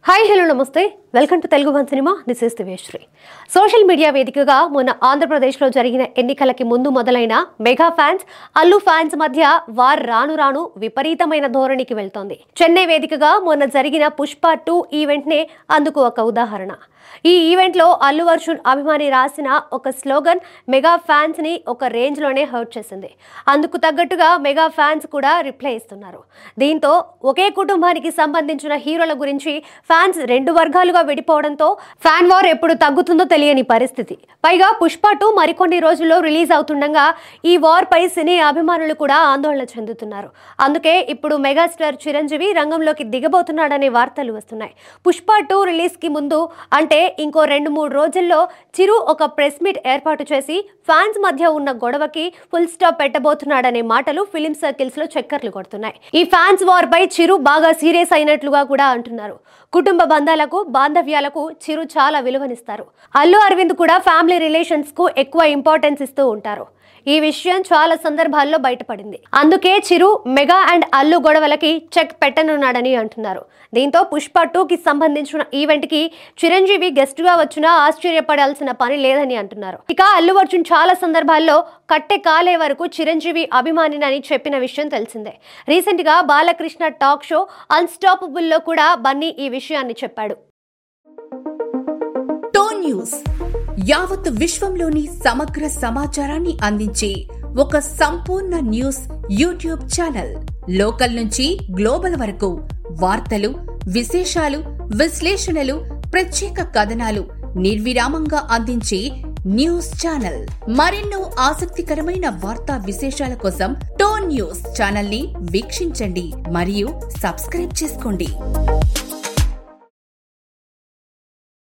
hi hello నమస్తే welcome to Telugu One cinema this is Diveshri social media వేదికగా మొన్న ఆంధ్రప్రదేశ్లో జరిగిన ఎన్నికలకి ముందు మొదలైన మెగా ఫ్యాన్స్ అల్లు ఫ్యాన్స్ మధ్య వార్ రాను రాను విపరీతమైన ధోరణికి వెళ్తోంది చెన్నై వేదికగా మొన్న జరిగిన పుష్ప టూ ఈవెంట్నే అందుకు ఒక ఉదాహరణ ఈ ఈవెంట్లో అల్లు అర్జున్ అభిమాని రాసిన ఒక స్లోగన్ మెగా ఫ్యాన్స్ ని ఒక రేంజ్ లోనే హర్ట్ చేసింది అందుకు తగ్గట్టుగా మెగా ఫ్యాన్స్ కూడా రిప్లై ఇస్తున్నారు దీంతో ఒకే కుటుంబానికి సంబంధించిన హీరోల గురించి ఫ్యాన్స్ రెండు వర్గాలుగా విడిపోవడంతో ఫ్యాన్ వార్ ఎప్పుడు తగ్గుతుందో తెలియని పరిస్థితి పైగా పుష్ప టూ మరికొన్ని రోజుల్లో రిలీజ్ అవుతుండగా ఈ వార్ పై సినీ అభిమానులు కూడా ఆందోళన చెందుతున్నారు అందుకే ఇప్పుడు మెగాస్టార్ చిరంజీవి రంగంలోకి దిగబోతున్నాడనే వార్తలు వస్తున్నాయి పుష్ప టూ రిలీజ్ కి ముందు అంటే ఇంకో రెండు మూడు రోజుల్లో చిరు ఒక ప్రెస్ మీట్ ఏర్పాటు చేసి ఫ్యాన్స్ మధ్య ఉన్న గొడవకి ఫుల్ స్టాప్ పెట్టబోతున్నాడనే మాటలు ఫిలిం సర్కిల్స్ లో చక్కర్లు కొడుతున్నాయి ఈ ఫ్యాన్స్ వార్ పై చిరు బాగా సీరియస్ అయినట్లుగా కూడా అంటున్నారు కుటుంబ బంధాలకు బాంధవ్యాలకు చిరు చాలా విలువనిస్తారు అల్లు అరవింద్ కూడా ఫ్యామిలీ రిలేషన్స్ కు ఎక్కువ ఇంపార్టెన్స్ ఇస్తూ ఉంటారు ఈ విషయం చాలా సందర్భాల్లో బయటపడింది అందుకే చిరు మెగా అండ్ అల్లు గొడవలకి చెక్ పెట్టనున్నాడని అంటున్నారు దీంతో పుష్ప టూకి సంబంధించిన ఈవెంట్ కి చిరంజీవి గెస్ట్ గా వచ్చినా ఆశ్చర్యపడాల్సిన పని లేదని అంటున్నారు ఇక అల్లు అర్జున్ చాలా సందర్భాల్లో కట్టె కాలే వరకు చిరంజీవి అభిమానినని చెప్పిన విషయం తెలిసిందే రీసెంట్ గా బాలకృష్ణ టాక్ షో అన్స్టాపబుల్ లో కూడా బన్నీ ఈ విషయాన్ని చెప్పాడు టోన్ న్యూస్ యావత్ విశ్వంలోని సమగ్ర సమాచారాన్ని అందించే ఒక సంపూర్ణ న్యూస్ యూట్యూబ్ ఛానల్ లోకల్ నుంచి గ్లోబల్ వరకు వార్తలు విశేషాలు విశ్లేషణలు ప్రత్యేక కథనాలు నిర్విరామంగా అందించే న్యూస్ ఛానల్ మరెన్నో ఆసక్తికరమైన వార్తా విశేషాల కోసం టోన్ న్యూస్ ఛానల్ ని వీక్షించండి మరియు సబ్స్క్రైబ్ చేసుకోండి